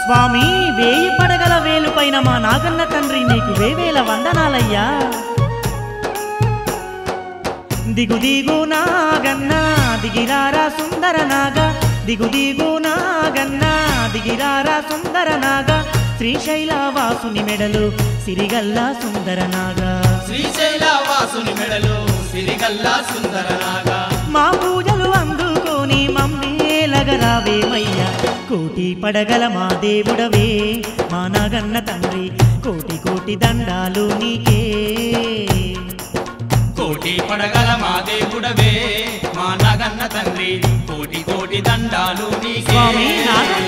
స్వామి వేయి పడగల వేలుపైన మా నాగన్న తండ్రి నీకు వేవేల వందనాలయ్యా దిగు దిగు నాగన్న దిగిరారా సుందర నాగ దిగు దిగు నాగన్న దిగిరారా సుందర నాగ శ్రీశైల వాసుని మెడలు సిరిగల్లా సుందర నాగా శ్రీశైల వాసుని మెడలో సిరిగల్లా సుందరనాగా మా పూజలు అందుకొని మమ్మేలగరావేమయ్యా కోటి పడగల మా దేవుడవే మా నాగన్న తండ్రి కోటి కోటి దండాలు నీకే కోటి పడగల మా దేవుడవే మా నగన్న తండ్రి కోటి కోటి దండాలు నీకే స్వామి నాగన్న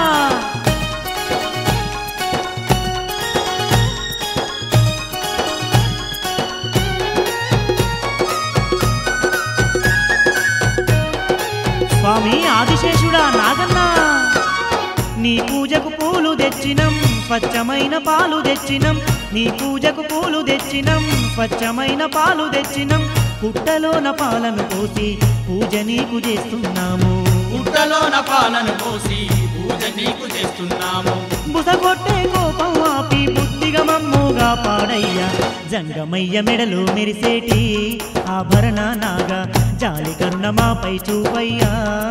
స్వామి ఆదిశేషుడా నాగన్న నీ పూజకు పూలు తెచ్చినం స్వచ్ఛమైన పాలు తెచ్చినం నీ పూజకు పూలు తెచ్చినం స్వచ్ఛమైన పాలు తెచ్చినం పుట్టలోన పాలను పోసి పూజ నీకు చేస్తున్నాము పుట్టలోన పాలను పోసి పూజ నీకు చేస్తున్నాము బుసగొట్టే కోపం ఆపి బుద్ధిగా మమ్ముగా పాడయ్యా జంగమయ్య మెడలో మెరిసేటి ఆభరణ నాగా జాలి కరుణ మాపై చూపయ్యా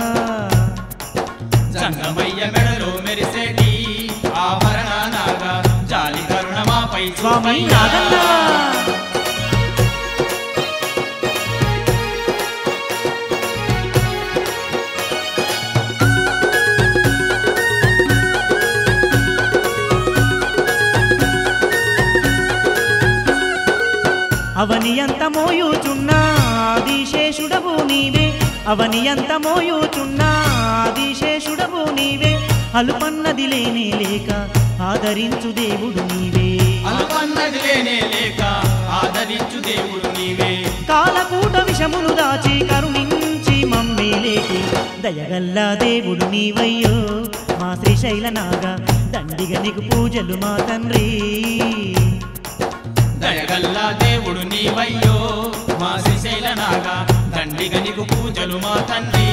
సంగమయ్య మెడలో మెరిసేటి ఆభరణ నాగా జాలి కరుణమాపై స్వామి చూపయ్యా. నాగన్న అవని ఎంత మోయుచున్నా ఆదిశేషుడవు నీవే అవని ఎంత మోయుచున్నా ఆదిశేషుడవు నీవే అలుపన్నది లేనే లేక ఆదరించు దేవుడు నీవే అనుపన్నది లేనే లేక ఆదరించు దేవుడు నీవే కాలకూట విషమును దాచి కరుణించి మమ్మేలేటి దయగల్ల దేవుడు నీవయ్యో మా శ్రీశైల నాగా దండిగ నీకు పూజలు మా తండ్రి దయగల్లా దేవుడు నీవయ్యో మా శ్రీశైల నాగా దండిగ నీకు పూజలు మా తండ్రి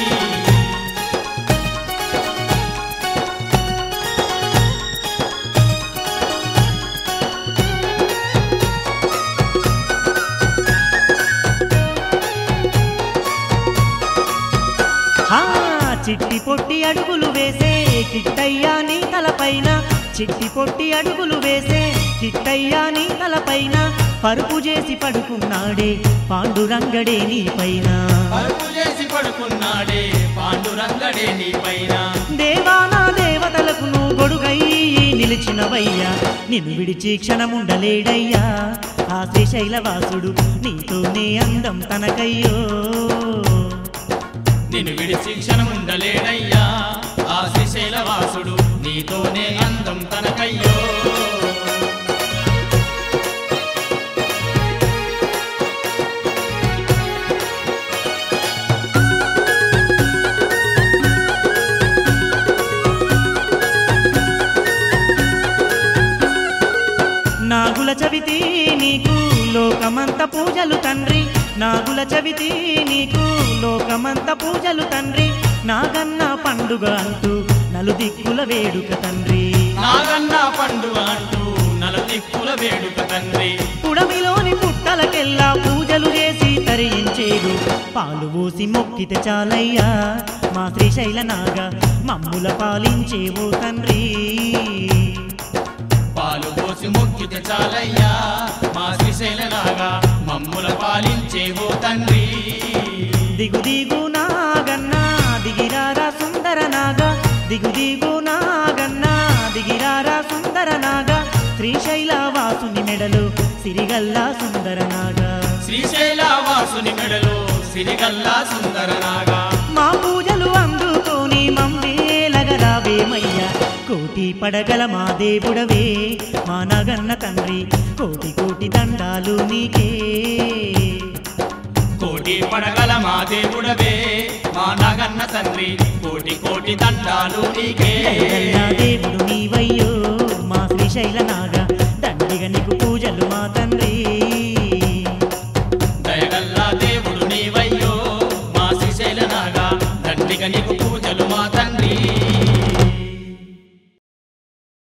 హా చిట్టి పొట్టి అడుగులు వేసే కిట్టయ్యా నీ తలపైన చిట్టి పొట్టి అడుగులు వేసే కిట్టయ్యా నీ తలపైన పరుపు చేసి పడుకున్నాడే పాండురంగడే నీ పైన పరుపు చేసి పడుకున్నాడే పాండురంగడే నీ పైన దేవానా దేవతలకు నువ్వు గొడుగై నిలిచినవయ్యా నిన్ను విడిచి క్షణముండలేడయ్యా ఆ శ్రీశైల వాసుడు నీతోనే అందం తనకయ్యో నిన్ను విడిచి క్షణముండలేడయ్యా ఆ శ్రీశైల వాసుడు నీతోనే అందం తనకయ్యో నాగుల చవితి నీకు లోకమంత పూజలు తండ్రి నాగుల చవితి నీకు లోకమంత పూజలు తండ్రి నాగన్న పండుగ అంటూ నలుదిక్కుల వేడుక తండ్రి నాగన్న పండుగ అంటూ నలదిక్కుల వేడుక తండ్రి పుడమిలోని పుట్టలకెల్లా పూజలు చేసి తరించేడు పాలు పోసి మొక్కితే చాలయ్యా మా శ్రీశైల నాగా మమ్ముల పాలించేవో తండ్రి పాలు పోసి మొక్కితే చాలయ్యా మా శ్రీశైల నాగా మమ్ముల పాలించేవో తండ్రి దిగు దిగు నాగన్నా దిగిరారా సుందర నాగా దిగు దిగు నాగన్నా దిగిరారా సుందర నాగా శ్రీశైల వాసుని మెడలు సిరిగల్లా సుందర నాగా శ్రీశైల వాసుని మెడలో సిరిగల్లా సుందర నాగా మా పూజలు అందుకొని మమ్మేలగరావేమయ్యా కోటి పడగల మా దేవుడవే మా నగన్న తండ్రి కోటి కోటి దండాలు నీకే కోటి పడగల మా దేవుడవే మా నగన్న తండ్రి కోటి కోటి దండాలు నీకే దయగల్ల దేవుడు